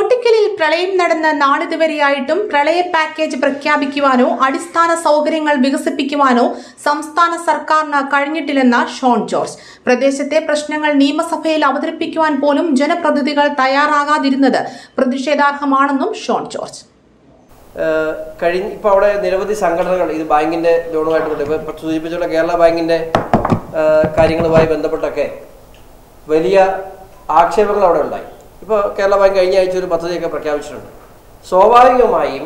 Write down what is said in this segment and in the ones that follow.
കോട്ടിക്കലിൽ പ്രളയം നടന്ന നാളിതുവരെയായിട്ടും പ്രളയ പാക്കേജ് പ്രഖ്യാപിക്കുവാനോ അടിസ്ഥാന സൗകര്യങ്ങൾ വികസിപ്പിക്കുവാനോ സംസ്ഥാന സർക്കാരിന് കഴിഞ്ഞിട്ടില്ലെന്ന ഷോൺ ജോർജ് പ്രദേശത്തെ പ്രശ്നങ്ങൾ നിയമസഭയിൽ അവതരിപ്പിക്കുവാൻ പോലും ജനപ്രതിനിധികൾ തയ്യാറാകാതിരുന്നത് പ്രതിഷേധാർഹമാണെന്നും ഷോൺ ജോർജ് ഏഹ് കഴിഞ്ഞ ഇപ്പോൾ അവിടെ നിരവധി സംഘടനകൾ ഇത് ബാങ്കിന്റെ ലോണുമായിട്ട് ബന്ധപ്പെട്ട് ഇപ്പോൾ സൂചിപ്പിച്ചുള്ള കേരള ബാങ്കിന്റെ ഏഹ് കാര്യങ്ങളുമായി ബന്ധപ്പെട്ടൊക്കെ വലിയ ആക്ഷേപങ്ങൾ അവിടെ ഉണ്ടായി ഇപ്പോൾ കേരള ബാങ്ക് കഴിഞ്ഞ ആഴ്ച ഒരു പദ്ധതിയൊക്കെ പ്രഖ്യാപിച്ചിട്ടുണ്ട് സ്വാഭാവികമായും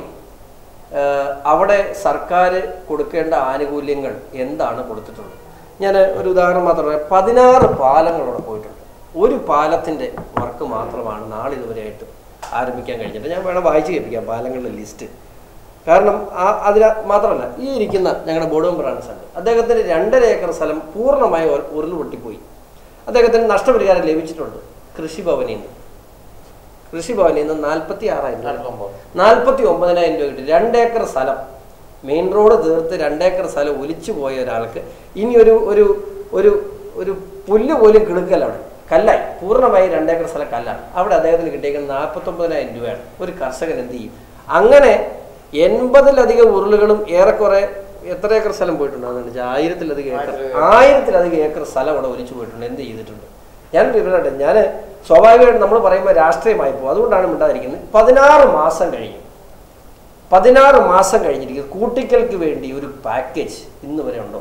ഏഹ് അവിടെ സർക്കാർ കൊടുക്കേണ്ട ആനുകൂല്യങ്ങൾ എന്താണ് കൊടുത്തിട്ടുള്ളത് ഞാൻ ഒരു ഉദാഹരണം മാത്രം പറയാം പതിനാറ് പാലങ്ങൾ അവിടെ പോയിട്ടുണ്ട് ഒരു പാലത്തിൻ്റെ വർക്ക് മാത്രമാണ് നാളിതുവരെയായിട്ട് ആരംഭിക്കാൻ കഴിഞ്ഞിട്ട് ഞാൻ വേണം വായിച്ച് കേൾപ്പിക്കാം പാലങ്ങളുടെ ലിസ്റ്റ് കാരണം ആ അതിന് മാത്രമല്ല ഈ ഇരിക്കുന്ന ഞങ്ങളുടെ ബോർഡ് മെമ്പറാണ് സ്ഥലം അദ്ദേഹത്തിന് രണ്ടര ഏക്കർ സ്ഥലം പൂർണ്ണമായി ഉര- ഉരുള് പൊട്ടിപ്പോയി അദ്ദേഹത്തിന് നഷ്ടപരിഹാരം ലഭിച്ചിട്ടുണ്ട് കൃഷിഭവനിൽ നിന്ന് കൃഷിഭവനിൽ നിന്ന് നാൽപ്പത്തി ആറായിരം രൂപ നാൽപ്പത്തി ഒമ്പതിനായിരം രൂപ കിട്ടി രണ്ടേക്കർ സ്ഥലം മെയിൻ റോഡ് തീർത്ത് രണ്ടേക്കർ സ്ഥലം ഒലിച്ചു പോയ ഒരാൾക്ക് ഇനി ഒരു ഒരു ഒരു ഒരു പുല്ല് പോലും കിളുക്കല്ല അവിടെ കല്ലായി പൂർണ്ണമായി രണ്ടേക്കർ സ്ഥലം കല്ലാണ് അവിടെ അദ്ദേഹത്തിന് കിട്ടിയേക്കുന്നത് നാൽപ്പത്തൊമ്പതിനായിരം രൂപയാണ് ഒരു കർഷകൻ എന്ത് ചെയ്യും അങ്ങനെ എൺപതിലധികം ഉരുളുകളും ഏറെക്കുറെ എത്ര ഏക്കർ സ്ഥലം പോയിട്ടുണ്ടെന്ന് വെച്ചാൽ ആയിരത്തിലധികം ഏക്കർ ആയിരത്തിലധികം ഏക്കർ സ്ഥലം അവിടെ ഒലിച്ചു പോയിട്ടുണ്ട് എന്ത് ചെയ്തിട്ടുണ്ട് ഞാൻ വിവരട്ടെ ഞാൻ സ്വാഭാവികമായിട്ട് നമ്മൾ പറയുമ്പോൾ രാഷ്ട്രീയമായി പോകും അതുകൊണ്ടാണ് മിണ്ടാതിരിക്കുന്നത് പതിനാറ് മാസം കഴിഞ്ഞു പതിനാറ് മാസം കഴിഞ്ഞിരിക്കുന്നു കൂട്ടിക്കൽക്ക് വേണ്ടി ഒരു പാക്കേജ് ഇന്ന് വരെ ഉണ്ടോ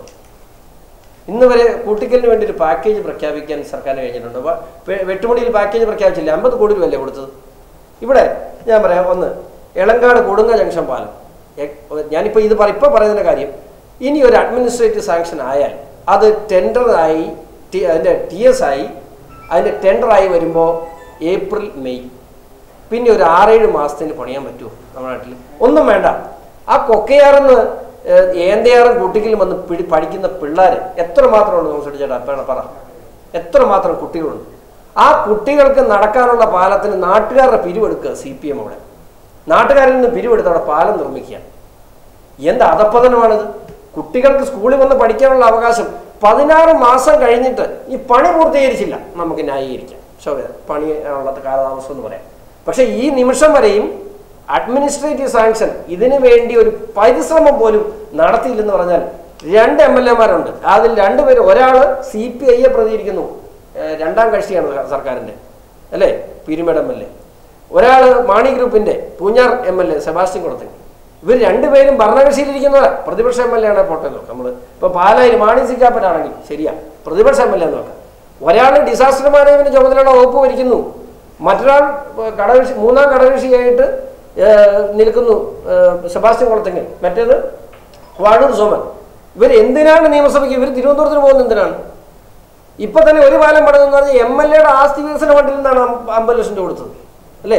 ഇന്ന് വരെ കൂട്ടിക്കലിന് വേണ്ടി ഒരു പാക്കേജ് പ്രഖ്യാപിക്കാൻ സർക്കാരിന് കഴിഞ്ഞിട്ടുണ്ടോ വ- വെ- വെട്ടുമുടിയിൽ പാക്കേജ് പ്രഖ്യാപിച്ചില്ല അമ്പത് കോടി രൂപയല്ലേ കൊടുത്തത് ഇവിടെ ഞാൻ പറയാം ഒന്ന് എളങ്കാട് കൊടുങ്ങ ജംഗ്ഷൻ പാലം എ- ഞാനിപ്പോൾ ഇത് പറ ഇപ്പോൾ പറയുന്നതിൻ്റെ കാര്യം ഇനി ഒരു അഡ്മിനിസ്ട്രേറ്റീവ് സാങ്ഷൻ ആയാൽ അത് ടെൻഡറായി ടി- അതിൻ്റെ ടി എസ് ആയി അതിൻ്റെ ടെൻഡറായി വരുമ്പോൾ ഏപ്രിൽ മെയ് പിന്നെ ഒരു ആറേഴ് മാസത്തിന് പണിയാൻ പറ്റുമോ നമ്മുടെ നാട്ടിൽ ഒന്നും വേണ്ട ആ കൊക്കയാറെന്ന് ഏന്തയാറും കുട്ടിക്കലും വന്ന് പിടി പഠിക്കുന്ന പിള്ളേർ എത്രമാത്രം ഉണ്ട് തോമസ് ചേട്ടാ പറ പറ എത്രമാത്രം കുട്ടികളുണ്ട് ആ കുട്ടികൾക്ക് നടക്കാനുള്ള പാലത്തിന് നാട്ടുകാരുടെ പിരിവെടുക്കുക സി പി എം അവിടെ നാട്ടുകാരിൽ നിന്ന് പിരിവെടുത്ത് അവിടെ പാലം നിർമ്മിക്കുക എന്ത് അധപ്പതനമാണിത് കുട്ടികൾക്ക് സ്കൂളിൽ വന്ന് പഠിക്കാനുള്ള അവകാശം പതിനാറ് മാസം കഴിഞ്ഞിട്ട് ഈ പണി പൂർത്തീകരിച്ചില്ല നമുക്ക് ന്യായീകരിക്കാം ശോഭ പണി ഉള്ള കാലതാമസം എന്ന് പറയാം പക്ഷെ ഈ നിമിഷം വരെയും അഡ്മിനിസ്ട്രേറ്റീവ് സാങ്ഷൻ ഇതിനു വേണ്ടി ഒരു പരിശ്രമം പോലും നടത്തിയില്ലെന്ന് പറഞ്ഞാൽ രണ്ട് എം എൽ എമാരുണ്ട് അതിൽ രണ്ടുപേരും ഒരാൾ സി പി ഐയെ പ്രതികരിക്കുന്നു ഏഹ് രണ്ടാം കക്ഷിയാണ് സർക്കാരിൻ്റെ അല്ലേ പീരുമേട് എം എൽ എ ഒരാൾ മാണി ഗ്രൂപ്പിന്റെ Poonjar M L A Sebastian കുളത്തിൽ ഇവർ രണ്ടുപേരും ഭരണകക്ഷിയിലിരിക്കുന്നവരാ പ്രതിപക്ഷ എം എൽ എ ആണ് പോട്ടെ നോക്കാം നമ്മൾ ഇപ്പൊ പാലായിൽ മാണി സിക്കാപ്പനാണെങ്കിൽ ശരിയാ പ്രതിപക്ഷ എം എൽ എ നോക്കാം ഒരാൾ ഡിസാസ്റ്റർ മാനേജ്മെന്റ് ചുമതലയുടെ വകുപ്പ് ഭരിക്കുന്നു മറ്റൊരാൾ ഏർ, ഘടകകക്ഷി മൂന്നാം ഘടകകക്ഷിയായിട്ട് ഏർ, നിൽക്കുന്നു ഏർ, സെബാസ്റ്റ്യൻ കുളത്തെങ്കിൽ മറ്റേത് വാഴൂർ സോമൻ ഇവർ എന്തിനാണ് നിയമസഭയ്ക്ക് ഇവർ തിരുവനന്തപുരത്തിന് പോകുന്നത് എന്തിനാണ് ഇപ്പൊ തന്നെ ഒരു പാലം പണിതെന്ന് പറഞ്ഞാൽ എം എൽ എയുടെ ആസ്തി വികസന ഫണ്ടിൽ നിന്നാണ് അമ്പ- അമ്പത് ലക്ഷം രൂപ കൊടുത്തത് അല്ലേ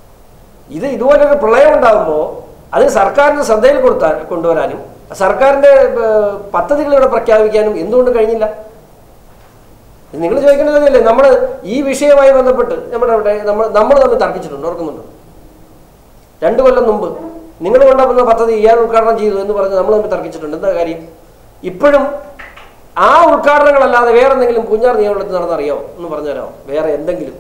ഇത് ഇതുപോലൊരു പ്രളയം ഉണ്ടാകുമ്പോൾ അത് സർക്കാരിന് ശ്രദ്ധയിൽ കൊടുത്താൽ കൊണ്ടുവരാനും സർക്കാരിന്റെ ഏർ, പദ്ധതികൾ ഇവിടെ പ്രഖ്യാപിക്കാനും എന്തുകൊണ്ട് കഴിഞ്ഞില്ല നിങ്ങൾ ചോദിക്കേണ്ടതല്ലേ നമ്മൾ ഈ വിഷയവുമായി ബന്ധപ്പെട്ട് നമ്മുടെ അവിടെ നമ്മൾ നമ്മൾ തമ്മിൽ തർക്കിച്ചിട്ടുണ്ട് ഓർക്കുന്നുണ്ട് രണ്ടു കൊല്ലം മുമ്പ് നിങ്ങൾ കൊണ്ടുവന്ന പദ്ധതി ഇയാൾ ഉദ്ഘാടനം ചെയ്തു എന്ന് പറഞ്ഞ് നമ്മൾ തമ്മിൽ തർക്കിച്ചിട്ടുണ്ട് എന്താ കാര്യം ഇപ്പോഴും ആ ഉദ്ഘാടനങ്ങളല്ലാതെ വേറെ എന്തെങ്കിലും പൂഞ്ഞാർ നിയമനത്തിൽ നടന്നറിയാമോ എന്ന് പറഞ്ഞുതരാമോ വേറെ എന്തെങ്കിലും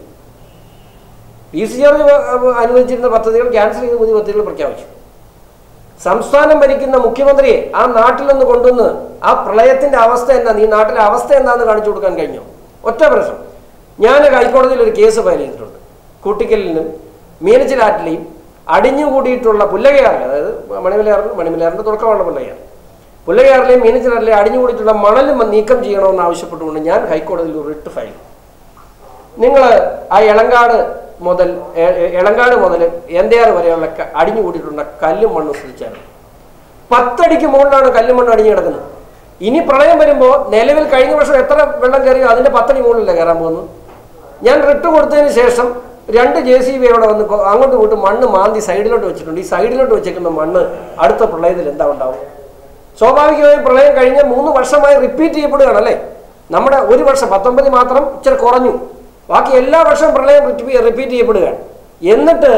പി സി ആർ അനുവദിച്ചിരുന്ന പദ്ധതികൾ ക്യാൻസൽ ചെയ്ത് പുതിയ പദ്ധതികൾ പ്രഖ്യാപിച്ചു സംസ്ഥാനം ഭരിക്കുന്ന മുഖ്യമന്ത്രിയെ ആ നാട്ടിൽ നിന്ന് കൊണ്ടുവന്ന് ആ പ്രളയത്തിന്റെ അവസ്ഥ എന്താ ഈ നാട്ടിലെ അവസ്ഥ എന്താണെന്ന് കാണിച്ചു കൊടുക്കാൻ കഴിഞ്ഞോ ഒറ്റ പ്രശ്നം ഞാൻ ഹൈക്കോടതിയിൽ ഒരു കേസ് ഫയൽ ചെയ്തിട്ടുണ്ട് കൂട്ടിക്കലിനും മീനച്ചിലാറ്റിലെയും അടിഞ്ഞുകൂടിയിട്ടുള്ള പുല്ലകയാറിൽ അതായത് മണിമലയാറിന് മണിമലയാറിന്റെ തുടക്കമാണ് പുല്ലകയാർ പുല്ലകയാറിലെയും മീനച്ചിലാറ്റിലെയും അടിഞ്ഞുകൂടിയിട്ടുള്ള മണലും നീക്കം ചെയ്യണമെന്ന് ആവശ്യപ്പെട്ടുകൊണ്ട് ഞാൻ ഹൈക്കോടതിയിൽ ഒരു റിട്ട് ഫയൽ ചെയ്തു നിങ്ങൾ ആ എളങ്കാട് മുതൽ എ- എ- എളങ്കാട് മുതൽ എന്തയാറ് വരെയുള്ള ക- അടിഞ്ഞു കൂടിയിട്ടുള്ള കല്ലും മണ്ണും ശ്രദ്ധിച്ചായിരുന്നു പത്തടിക്ക് മുകളിലാണ് കല്ലും മണ്ണും അടിഞ്ഞു കിടക്കുന്നത് ഇനി പ്രളയം വരുമ്പോൾ നിലവിൽ കഴിഞ്ഞ വർഷം എത്ര വെള്ളം കയറിയോ അതിന്റെ പത്തടി മുകളിലല്ലേ കയറാൻ പോകുന്നത് ഞാൻ റിട്ട് കൊടുത്തതിന് ശേഷം രണ്ട് ജെ സി ബി അവിടെ വന്ന് കൊ- അങ്ങോട്ടും ഇങ്ങോട്ടും മണ്ണ് മാന്തി സൈഡിലോട്ട് വെച്ചിട്ടുണ്ട് ഈ സൈഡിലോട്ട് വെച്ചേക്കുന്ന മണ്ണ് അടുത്ത പ്രളയത്തിൽ എന്താ ഉണ്ടാവും സ്വാഭാവികമായും പ്രളയം കഴിഞ്ഞ മൂന്ന് വർഷമായി റിപ്പീറ്റ് ചെയ്യപ്പെടുകയാണ് അല്ലേ നമ്മുടെ ഒരു വർഷം പത്തൊമ്പതിൽ മാത്രം ഇച്ചിരി കുറഞ്ഞു ബാക്കി എല്ലാ വർഷവും പ്രളയം റിപ്പീറ്റ് ചെയ്യപ്പെടുകയാണ് എന്നിട്ട്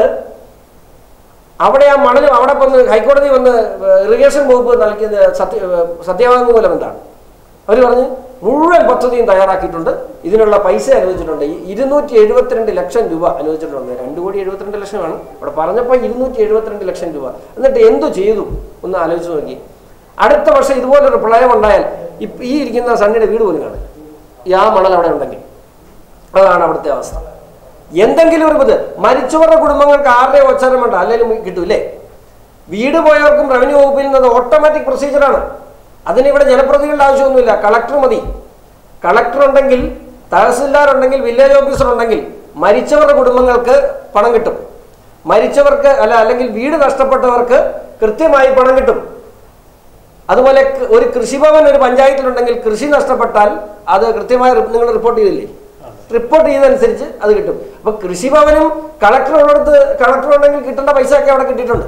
അവിടെ ആ മണലും അവിടെ വന്ന് ഹൈക്കോടതി വന്ന് ഇറിഗേഷൻ വകുപ്പ് നൽകിയത് സത്യ സത്യവാങ്മൂലം എന്താണ് അവർ പറഞ്ഞു മുഴുവൻ പദ്ധതിയും തയ്യാറാക്കിയിട്ടുണ്ട് ഇതിനുള്ള പൈസ അനുവദിച്ചിട്ടുണ്ട് ഈ ഇരുന്നൂറ്റി എഴുപത്തിരണ്ട് ലക്ഷം രൂപ അനുവദിച്ചിട്ടുണ്ട് രണ്ട് കോടി എഴുപത്തിരണ്ട് ലക്ഷമാണ് അവിടെ പറഞ്ഞപ്പോൾ ഇരുന്നൂറ്റി എഴുപത്തിരണ്ട് ലക്ഷം രൂപ എന്നിട്ട് എന്തു ചെയ്തു ഒന്ന് ആലോചിച്ച് നോക്കി അടുത്ത വർഷം ഇതുപോലൊരു പ്രളയം ഉണ്ടായാൽ ഇപ്പ ഈ ഇരിക്കുന്ന സണ്ണിയുടെ വീട് പോലും കാണും ഈ ആ മണൽ അവിടെ ഉണ്ടെങ്കിൽ അതാണ് അവിടുത്തെ അവസ്ഥ എന്തെങ്കിലും ഒരു ഇത് മരിച്ചവരുടെ കുടുംബങ്ങൾക്ക് ആരുടെയും ഒച്ചാരം വേണ്ട അല്ലെങ്കിലും കിട്ടൂലേ വീട് പോയവർക്കും റവന്യൂ വകുപ്പിൽ നിന്ന് ഓട്ടോമാറ്റിക് പ്രൊസീജിയറാണ് അതിന് ഇവിടെ ജനപ്രതിനിധികളുടെ ആവശ്യമൊന്നുമില്ല കളക്ടർ മതി കളക്ടർ ഉണ്ടെങ്കിൽ തഹസിൽദാർ ഉണ്ടെങ്കിൽ വില്ലേജ് ഓഫീസർ ഉണ്ടെങ്കിൽ മരിച്ചവരുടെ കുടുംബങ്ങൾക്ക് പണം കിട്ടും മരിച്ചവർക്ക് അല്ല അല്ലെങ്കിൽ വീട് നഷ്ടപ്പെട്ടവർക്ക് കൃത്യമായി പണം കിട്ടും അതുപോലെ ക- ഒരു കൃഷിഭവൻ ഒരു പഞ്ചായത്തിലുണ്ടെങ്കിൽ കൃഷി നഷ്ടപ്പെട്ടാൽ അത് കൃത്യമായി റി- നിങ്ങൾ റിപ്പോർട്ട് ചെയ്തില്ലേ റിപ്പോർട്ട് ചെയ്തതനുസരിച്ച് അത് കിട്ടും അപ്പൊ കൃഷിഭവനും കളക്ടർ ഉള്ളിടത്ത് കളക്ടർ ഉണ്ടെങ്കിൽ കിട്ടേണ്ട പൈസ ഒക്കെ അവിടെ കിട്ടിയിട്ടുണ്ട്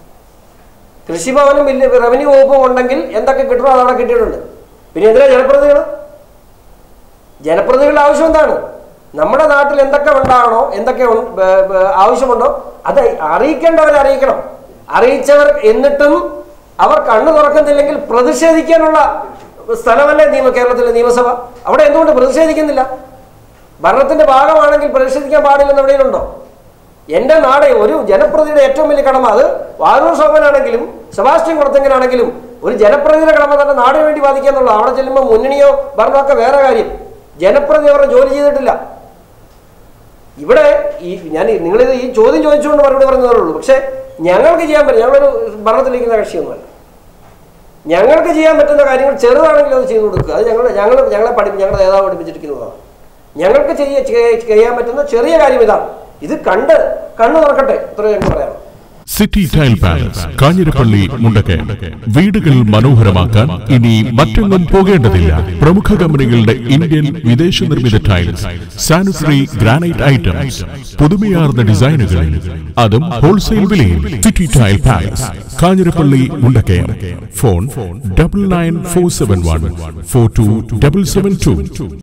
കൃഷിഭവനും വലിയ റവന്യൂ വകുപ്പും ഉണ്ടെങ്കിൽ എന്തൊക്കെ കിട്ടണോ അത് അവിടെ കിട്ടിയിട്ടുണ്ട് പിന്നെ എന്തിനാ ജനപ്രതിനിധികൾ ജനപ്രതിനിധികളുടെ ആവശ്യം എന്താണ് നമ്മുടെ നാട്ടിൽ എന്തൊക്കെ ഉണ്ടാകണോ എന്തൊക്കെ ഉൺ- ബ- ബ- ആവശ്യമുണ്ടോ അത് അറിയിക്കേണ്ടവരെ അറിയിക്കണം അറിയിച്ചവർ എന്നിട്ടും അവർ കണ്ണു തുറക്കുന്നില്ലെങ്കിൽ പ്രതിഷേധിക്കാനുള്ള സ്ഥലമല്ലേ നിയമ കേരളത്തിലെ നിയമസഭ അവിടെ എന്തുകൊണ്ട് പ്രതിഷേധിക്കുന്നില്ല ഭരണത്തിന്റെ ഭാഗമാണെങ്കിൽ പ്രതിഷേധിക്കാൻ പാടില്ലെന്ന് എവിടെയുണ്ടോ എന്റെ നാട് ഒരു ജനപ്രതിനിധിയുടെ ഏറ്റവും വലിയ കടമ അത് വാരൂർ ശോഭനാണെങ്കിലും സെബാസ്റ്റ്യൻ കുളത്തെങ്കിലാണെങ്കിലും ഒരു ജനപ്രതിനിധിയുടെ കടമ തന്നെ നാടിന് വേണ്ടി ബാധിക്കുക എന്നുള്ളത് അവിടെ ചെല്ലുമ്പോൾ മുന്നണിയോ ഭരണമൊക്കെ വേറെ കാര്യം ജനപ്രതിനിധി അവരുടെ ജോലി ചെയ്തിട്ടില്ല ഇവിടെ ഈ ഞാൻ നിങ്ങളിത് ഈ ചോദ്യം ചോദിച്ചുകൊണ്ട് മറുപടി പറഞ്ഞതേ ഉള്ളൂ പക്ഷെ ഞങ്ങൾക്ക് ചെയ്യാൻ പറ്റും ഞങ്ങളൊരു ഭരണത്തിലിരിക്കുന്ന കക്ഷിയൊന്നുമല്ല ഞങ്ങൾക്ക് ചെയ്യാൻ പറ്റുന്ന കാര്യങ്ങൾ ചെറുതാണെങ്കിൽ അത് ചെയ്തു കൊടുക്കുക അത് ഞങ്ങൾ ഞങ്ങൾ ഞങ്ങളെ പഠി ഞങ്ങളുടെ നേതാവ് പഠിപ്പിച്ചിരിക്കുന്നതാണ് ഞങ്ങൾക്ക് ചെയ്യ ചെയ്യ- ചെയ്യാൻ പറ്റുന്ന ചെറിയ കാര്യം ഇതാണ് ഇത് കണ്ട് കണ്ണു തുറക്കട്ടെ ഇത്രയും ഞങ്ങൾക്ക് പറയാം city tile palace Kanjirappally Mundakayam വീടുകൾ മനോഹരമാക്കാൻ ഇനി മറ്റൊന്നും പോകേണ്ടതില്ല പ്രമുഖ കമ്പനികളുടെ ഇന്ത്യൻ വിദേശ നിർമ്മിത ടൈൽസ് സാനിറ്ററി ഗ്രാനൈറ്റ് ഐറ്റംസ് പുതുമയാർന്ന ഡിസൈനുകളിൽ അതും ഹോൾസെയിൽ വിലയിൽ city tile palace Kanjirappally Mundakayam phone double nine four seven one four two double seven to